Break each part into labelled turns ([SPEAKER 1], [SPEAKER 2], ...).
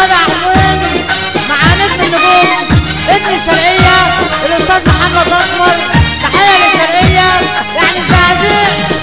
[SPEAKER 1] النبي حلوين مع نجم النجوم ابن الشرقية الأستاذ محمد أسمر تحية للشرقية يعني الزقازيق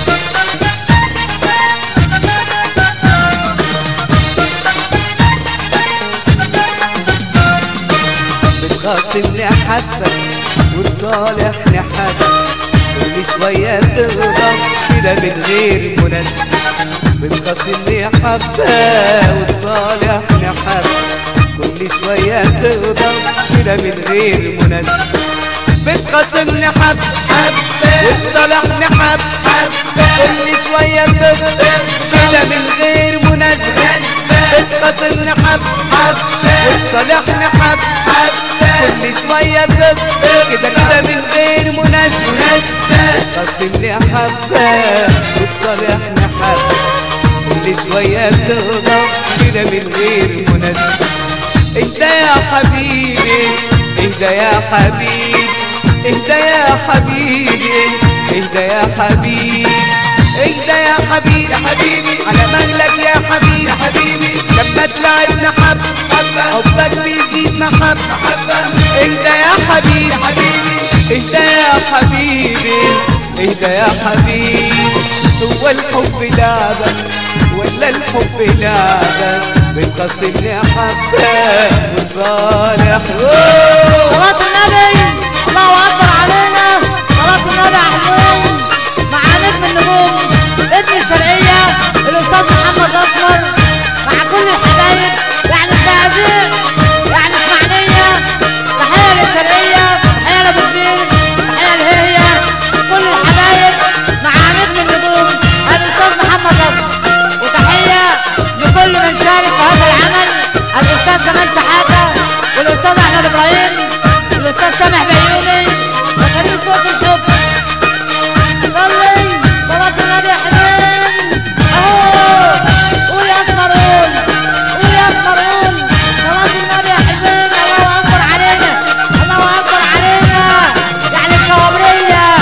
[SPEAKER 2] بتخاصمني حبة وتصالحني حبة كل شوية تغضب كده من غير مناسبة بتخاصمني حبة وتصالحني حبة كل شوية تغضب كده من غير مناسبة بتخاصمني حبة حبة وتصالحني حبة حبة كل شوية تغضب كده من غير مناسبة بتخاصمني حبة حبة وتصالحني حبة حبة كل شوية تغضب كده كده من غير مناسبة بتخاصمني حبة وتصالحني حبة كل شوية تغضب كده من غير مناسبة انت يا حبيبي اهدى يا حبيبي اهدى يا حبيبي اهدى يا حبيبي اهدى يا حبيبي يا حبيبي على مهلك يا حبيبي يا حبيبي لما تلعبنا حب حبة حبك بيزيد محبة حبة اهدى يا حبيبي يا حبيبي اهدى يا حبيبي اهدى يا حبيبي هو الحب لعبة ولا الحب لعبة بتقسمني حبة وصالح
[SPEAKER 1] صلاة النبي الله أكبر علينا صلاة النبي حلوين مع نجم النجوم ابن الشرقية الأستاذ محمد أسمر مع كل الحبايب يعني الزقازيق يعني إسماعيلية تحية للشرقية تحية لأبو كبير تحية لهي كل الحبايب مع نجم النجوم الأستاذ محمد أسمر وتحية لكل من شارك في هذا العمل الأستاذ كمال شحاتة والأستاذ أحمد إبراهيم والأستاذ سامح بيومي وفريق صوت الحب صلي صلاة النبي حلوين أهو قول يا أسمر قول قول يا أسمر قول صلاة النبي حلوين الله أكبر علينا الله أكبر علينا يعني الكوابرية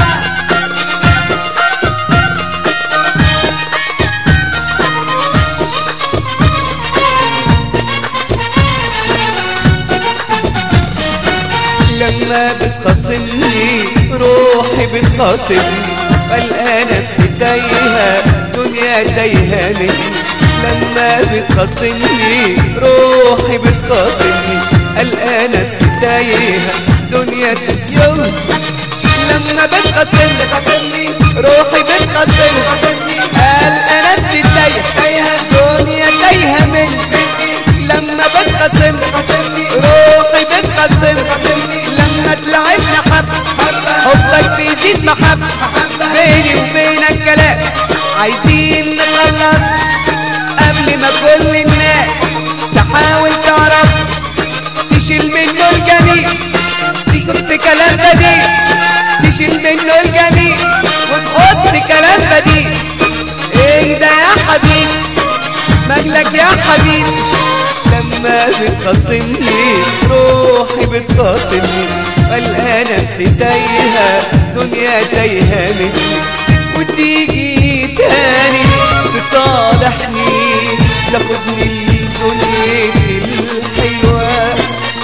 [SPEAKER 2] لما بتخاصمني روحي بتخاصمني قلقانة نفسي تايهة دنيا تايهة مني لما بتخاصمني روحي بتخاصمني قلقانة نفسي تايهة دنيا تايهة لما بتخاصمني خاصمني روحي بتخاصمني قلقانة نفسي تايهة تايهة دنيا تايهة مني لما بتخاصمني خاصمني روحي بتخاصمني لما تلعبنا حب حبك بيزيد محبة بيني وبينك كلام عايزين نخلص قبل ما كل الناس تحاول تعرف تشيل منه الجميل تحط كلام بديل تشيل منه الجميل وتحط كلام بديل ايه ده يا حبيبي مجلك يا حبيبي لما بتخاصمني روحي بتخاصمني قلقانة نفسي تايهة دنيا تايهة مني وتيجي تاني تصالحني تاخدني لدنيتي الحلوة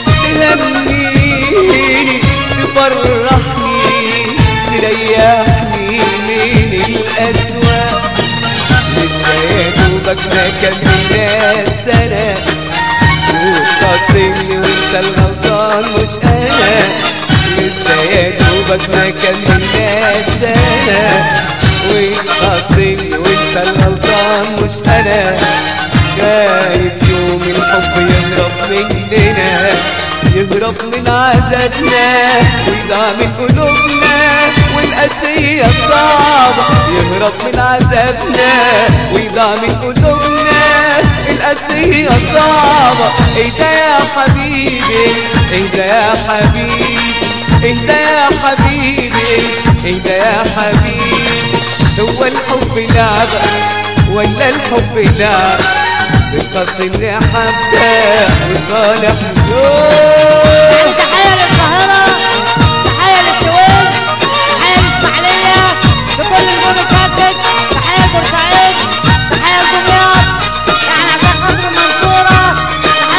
[SPEAKER 2] تهنيني تفرحني تريحني من الأسواق لسه يا دوبك ما كملنا سنة وتخاصمني وانت الغلطان مش انا لسه يا دوبك ما كملنا سنة وتخاصمني وانت الغلطان مش انا خايف يوم الحب يهرب مننا يهرب من عذابنا ويضاع من قلوبنا والقاسية صعبة يهرب من عذابنا ويضاع من قلوبنا القاسية صعبة اهدى يا حبيبي اهدى يا حبيبي اهدى يا حبيبي اهدى يا حبيبي هو الحب لعبة ولا الحب لعبة بتخصمني حبة وصالح يوم
[SPEAKER 1] تحية للقاهرة تحية للسويس تحية للإسماعيلية لكل نجوم الكاسد تحية لبورسعيد تحية لدمياط يعني عشان خاطر المنصورة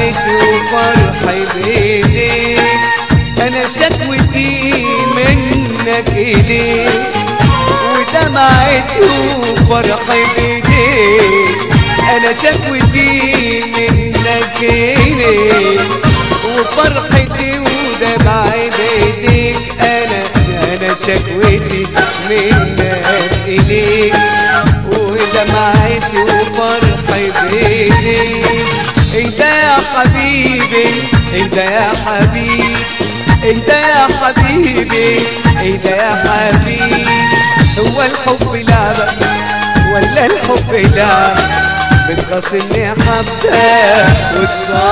[SPEAKER 2] دمعتي وفرحي بإيديك أنا شكوتي منك إليك ودمعتي وفرحي بإيديك أنا شكوتي منك إليك وفرحتي ودمعي بإيديك أنا أنا شكوتي منك إليك ودمعتي وفرحي بإيديك انت يا حبيبي انت يا حبيبي انت يا حبيبي انت يا حبيبي هو الحب لعبة ولا الحب لعبة بتخاصمني حبة وتصاب